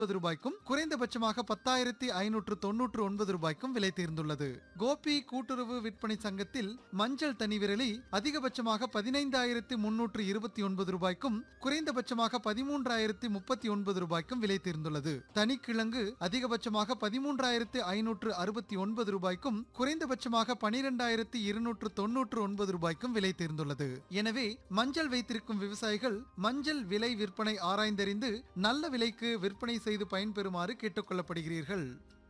முப்பது ரூபாய்க்கும் குறைந்தபட்சமாக பத்தாயிரத்தி ஐநூற்று தொன்னூற்று ஒன்பது ரூபாய்க்கும் விலை தேர்ந்துள்ளது கோபி கூட்டுறவு விற்பனை சங்கத்தில் மஞ்சள் தனி விரலி அதிகபட்சமாக பதினைந்தாயிரத்தி முன்னூற்று இருபத்தி ஒன்பது ரூபாய்க்கும் குறைந்தபட்சமாக பதிமூன்றாயிரத்தி முப்பத்தி ஒன்பது ரூபாய்க்கும் விலை தேர்ந்துள்ளது தனிக்கிழங்கு அதிகபட்சமாக பதிமூன்றாயிரத்தி ஐநூற்று அறுபத்தி ஒன்பது ரூபாய்க்கும் குறைந்தபட்சமாக பனிரெண்டாயிரத்தி இருநூற்று தொன்னூற்று ஒன்பது ரூபாய்க்கும் விலை தேர்ந்துள்ளது எனவே மஞ்சள் வைத்திருக்கும் விவசாயிகள் மஞ்சள் விலை விற்பனை ஆராய்ந்தறிந்து நல்ல விலைக்கு விற்பனை செய்து பயன்பெறுமாறு கேட்டுக்கொள்ளப்படுகிறீர்கள்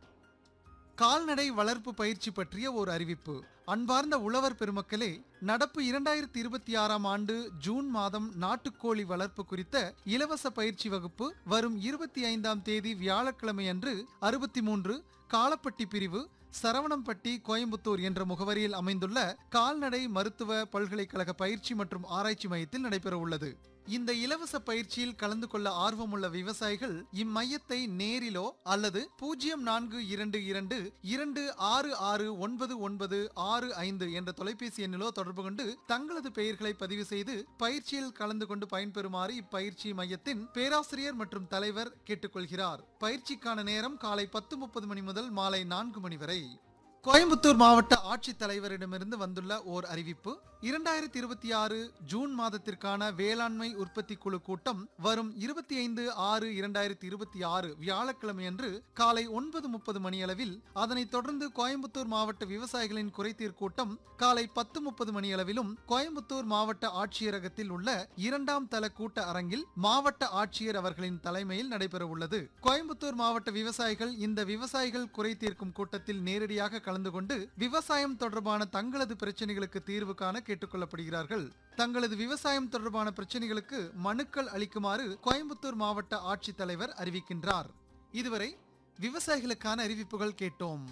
கால்நடை வளர்ப்பு பயிற்சி பற்றிய ஓர் அறிவிப்பு அன்பார்ந்த உழவர் பெருமக்களே நடப்பு இரண்டாயிரத்தி இருபத்தி ஆறாம் ஆண்டு ஜூன் மாதம் நாட்டுக்கோழி வளர்ப்பு குறித்த இலவச பயிற்சி வகுப்பு வரும் இருபத்தி ஐந்தாம் தேதி வியாழக்கிழமை அன்று அறுபத்தி மூன்று காலப்பட்டி பிரிவு சரவணம்பட்டி கோயம்புத்தூர் என்ற முகவரியில் அமைந்துள்ள கால்நடை மருத்துவ பல்கலைக்கழக பயிற்சி மற்றும் ஆராய்ச்சி மையத்தில் நடைபெற உள்ளது இந்த இலவச பயிற்சியில் கலந்து கொள்ள ஆர்வமுள்ள விவசாயிகள் இம்மையத்தை நேரிலோ அல்லது பூஜ்ஜியம் நான்கு இரண்டு இரண்டு இரண்டு ஆறு ஆறு ஒன்பது ஒன்பது ஆறு ஐந்து என்ற தொலைபேசி எண்ணிலோ தொடர்பு கொண்டு தங்களது பெயர்களை பதிவு செய்து பயிற்சியில் கலந்து கொண்டு பயன்பெறுமாறு இப்பயிற்சி மையத்தின் பேராசிரியர் மற்றும் தலைவர் கேட்டுக்கொள்கிறார் பயிற்சிக்கான நேரம் காலை பத்து முப்பது மணி முதல் மாலை நான்கு மணி வரை கோயம்புத்தூர் மாவட்ட ஆட்சித் தலைவரிடமிருந்து வந்துள்ள ஓர் அறிவிப்பு இரண்டாயிரத்தி இருபத்தி ஆறு ஜூன் மாதத்திற்கான வேளாண்மை உற்பத்தி குழு கூட்டம் வரும் இருபத்தி ஐந்து ஆறு இரண்டாயிரத்தி இருபத்தி ஆறு வியாழக்கிழமையன்று காலை ஒன்பது முப்பது மணியளவில் அதனைத் தொடர்ந்து கோயம்புத்தூர் மாவட்ட விவசாயிகளின் குறைதீர் கூட்டம் காலை பத்து முப்பது மணியளவிலும் கோயம்புத்தூர் மாவட்ட ஆட்சியரகத்தில் உள்ள இரண்டாம் தள கூட்ட அரங்கில் மாவட்ட ஆட்சியர் அவர்களின் தலைமையில் நடைபெற உள்ளது கோயம்புத்தூர் மாவட்ட விவசாயிகள் இந்த விவசாயிகள் குறை தீர்க்கும் கூட்டத்தில் நேரடியாக கலந்து கொண்டு விவசாயம் தொடர்பான தங்களது பிரச்சனைகளுக்கு தீர்வு காண கேட்டுக்கொள்ளப்படுகிறார்கள் தங்களது விவசாயம் தொடர்பான பிரச்சனைகளுக்கு மனுக்கள் அளிக்குமாறு கோயம்புத்தூர் மாவட்ட ஆட்சித்தலைவர் அறிவிக்கின்றார் இதுவரை விவசாயிகளுக்கான அறிவிப்புகள் கேட்டோம்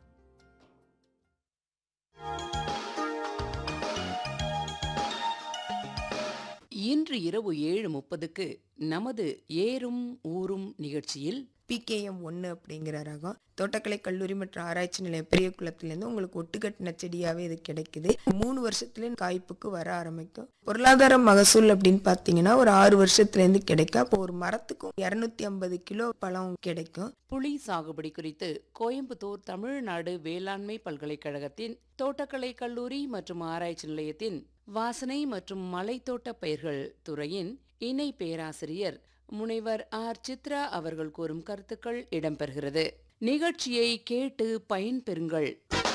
இன்று இரவு ஏழு முப்பதுக்கு நமது ஏறும் ஊரும் நிகழ்ச்சியில் பிகேஎம் ஒன்று அப்படிங்கிற ரகம் தோட்டக்கலை கல்லூரி மற்றும் ஆராய்ச்சி நிலையம் பெரிய குளத்துலேருந்து உங்களுக்கு ஒட்டுக்கட்டின செடியாகவே இது கிடைக்குது மூணு வருஷத்துல காய்ப்புக்கு வர ஆரம்பிக்கும் பொருளாதார மகசூல் அப்படின்னு பார்த்தீங்கன்னா ஒரு ஆறு வருஷத்துலேருந்து கிடைக்கும் அப்போ ஒரு மரத்துக்கும் இரநூத்தி ஐம்பது கிலோ பழம் கிடைக்கும் புளி சாகுபடி குறித்து கோயம்புத்தூர் தமிழ்நாடு வேளாண்மை பல்கலைக்கழகத்தின் தோட்டக்கலை கல்லூரி மற்றும் ஆராய்ச்சி நிலையத்தின் வாசனை மற்றும் மலைத்தோட்ட பயிர்கள் துறையின் இணை பேராசிரியர் முனைவர் ஆர் சித்ரா அவர்கள் கூறும் கருத்துக்கள் இடம்பெறுகிறது நிகழ்ச்சியை கேட்டு பயன்பெறுங்கள்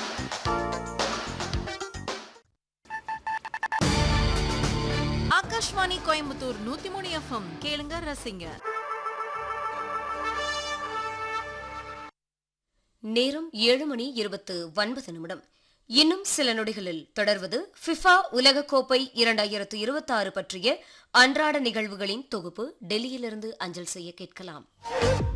ஆகாஷ்வாணி கோயம்புத்தூர் நூத்தி மூணு எஃப்எம் கேளுங்க ரசிங்க நேரம் ஏழு மணி இருபத்து ஒன்பது நிமிடம் இன்னும் சில நொடிகளில் தொடர்வது ஃபிஃபா உலகக்கோப்பை இரண்டாயிரத்து இருபத்தாறு பற்றிய அன்றாட நிகழ்வுகளின் தொகுப்பு டெல்லியிலிருந்து அஞ்சல் செய்ய கேட்கலாம்